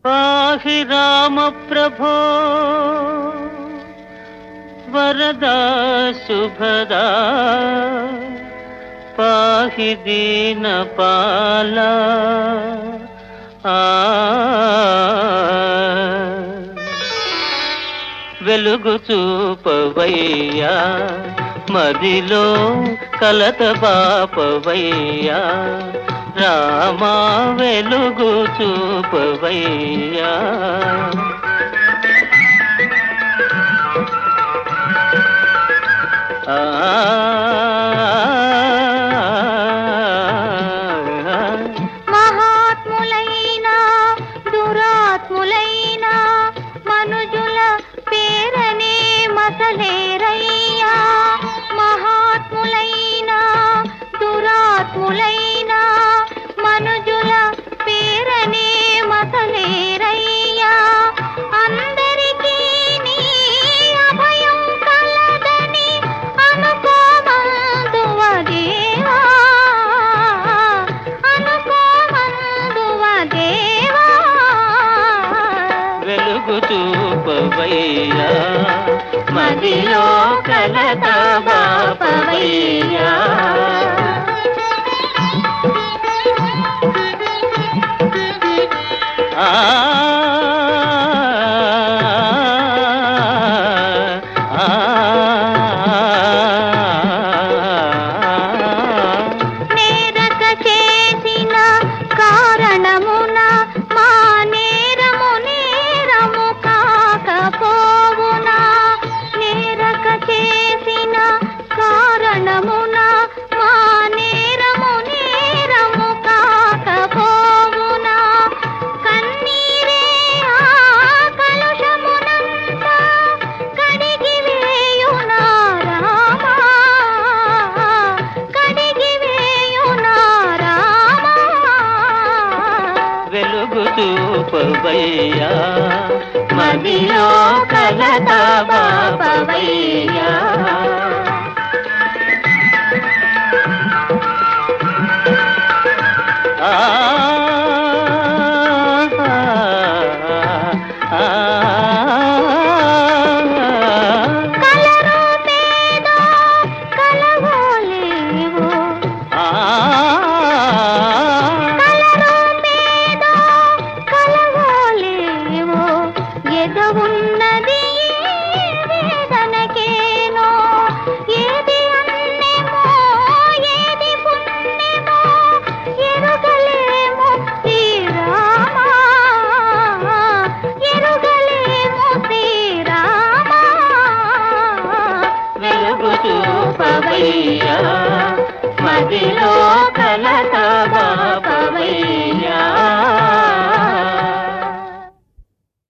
పాహి రామ ప్రభో వరదా శుభదా పాహి దీన పాల వెలుగు చూపవయ్యా మదిలో కలత బాపవయ్యా రామా వెలుగు చూపవయ్యా ఆ మహాత్ములైన దురాత్ములైన మనుజుల పేరనే మసలేరయ్యా మహాత్ములైన దురాత్ములైన మనుజుల పేరనే మసలేరయ్యా అందరికీ నీ అభయం కలదని అనుకోమందువదేవా అనుకోమందువదేవా వెలుగు చూపవయ్యా మదిలో కలత బాపవయ్యా ఆ నేరక చేసిన కారణమున మా నేరము నేరము కాకపోవునా నేరక చేసిన కారణమున మా నేరము నేరము కాకపోవునా కన్నీరే ఆ కలుషమునంతా కడిగి వేయునా రామా కడిగి వేయునా రామా వెలుగు చూపవయ్యా మదిలో కలత బాపవయ్యా ఆ కలరు పేదో కలవోలేవో కలరు పేదో కలవోలేవో ఎదవున్నది ఏ వేదనకేనో ఏది అన్నెమో ఏది పుణ్యమో ఎరుగలేము శ్రీరామా ఎరుగలేము శ్రీరామా వెలుగు చూపవయ్యా మదిలో కలత